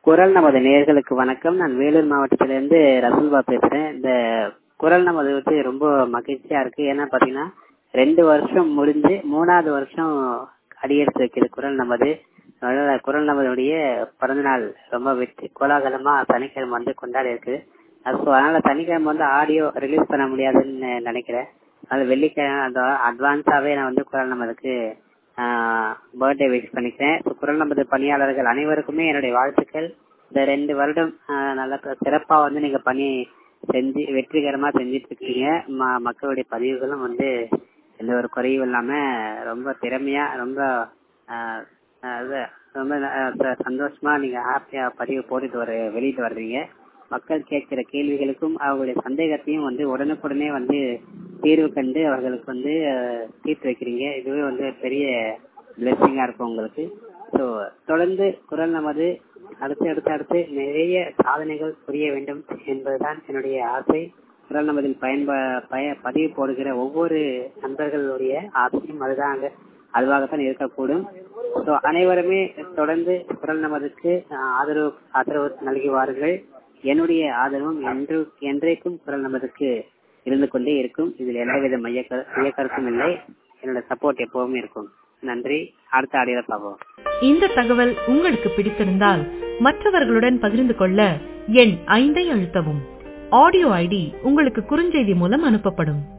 குரல் நமது நேயர்களுக்கு வணக்கம் நான் வேலூர் மாவட்டத்திலிருந்து ரசல்பா பேசுறேன் இந்த குரல் நமது வந்து ரொம்ப மகிழ்ச்சியா இருக்கு ஏன்னா பாத்தீங்கன்னா ரெண்டு வருஷம் முடிஞ்சு மூணாவது வருஷம் அடியெடுத்து வைக்கிறது குரல் நமது அதனால குரல் நமதுடைய பிறந்தநாள் ரொம்ப வெற்றி கோலாகலமா சனிக்கிழமை வந்து கொண்டாடி இருக்குது அது so அதனால சனிக்கிழமை வந்து ஆடியோ ரிலீஸ் பண்ண முடியாதுன்னு நினைக்கிறேன் அது வெள்ளிக்கிழமை அட்வான்ஸாவே நான் வந்து குரல் நமதுக்கு பர்த்டே விஷ் பண்ணிக்கிறேன் So, குரல் நமது பணியாளர்கள் அனைவருக்குமே என்னுடைய வாழ்த்துக்கள் இந்த ரெண்டு வருடம் ஆஹ், நல்ல சிறப்பா வந்து நீங்க பணி செஞ்சு வெற்றிகரமா செஞ்சிட்டு இருக்கீங்க ம- மக்களுடைய பதிவுகளும் வந்து எந்த ஒரு குறையும் இல்லாம ரொம்ப திறமையா ரொம்ப ஆஹ், அது ரொம்ப ஆஹ், ச- சந்தோஷமா நீங்க ஹாப்பியா பதிவு போட்டுட்டு வர வெளியிட்டு வர்றீங்க மக்கள் கேட்கிற கேள்விகளுக்கும் அவங்களுடைய சந்தேகத்தையும் வந்து உடனுக்குடனே வந்து தீர்வு கண்டு அவர்களுக்கு வந்து ஆஹ், தீர்த்து வைக்கிறீங்க இதுவே வந்து பெரிய பிளெஸிங்கா இருக்கும் உங்களுக்கு ஸோ தொடர்ந்து குரல் நமது அடுத்து அடுத்து அடுத்து நிறைய சாதனைகள் புரிய வேண்டும் என்பதுதான் என்னுடைய ஆசை குரல் நமதில் பயன்ப பய பதிவு போடுகிற ஒவ்வொரு நண்பர்களுடைய ஆசையும் அதுதான் அதுவாகத்தான் இருக்கக்கூடும் ஸோ அனைவருமே தொடர்ந்து குரல் நமதுக்கு ஆஹ், ஆதரவு ஆதரவு நல்கி வாருங்கள் என்னுடைய ஆதரவும் என்று என்றைக்கும் குரல் நமதுக்கு இருந்து கொண்டே இருக்கும் இதில் எந்தவித மைய கரு- மைய கருத்தும் இல்லை என்னோட சப்போர்ட் எப்பவுமே இருக்கும் நன்றி அடுத்த ஆடியோல பார்ப்போம் இந்த தகவல் உங்களுக்கு பிடித்திருந்தால் மற்றவர்களுடன் பகிர்ந்து கொள்ள எண் ஐந்தை அழுத்தவும் ஆடியோ ஐடி உங்களுக்கு குறுஞ்செய்தி மூலம் அனுப்பப்படும்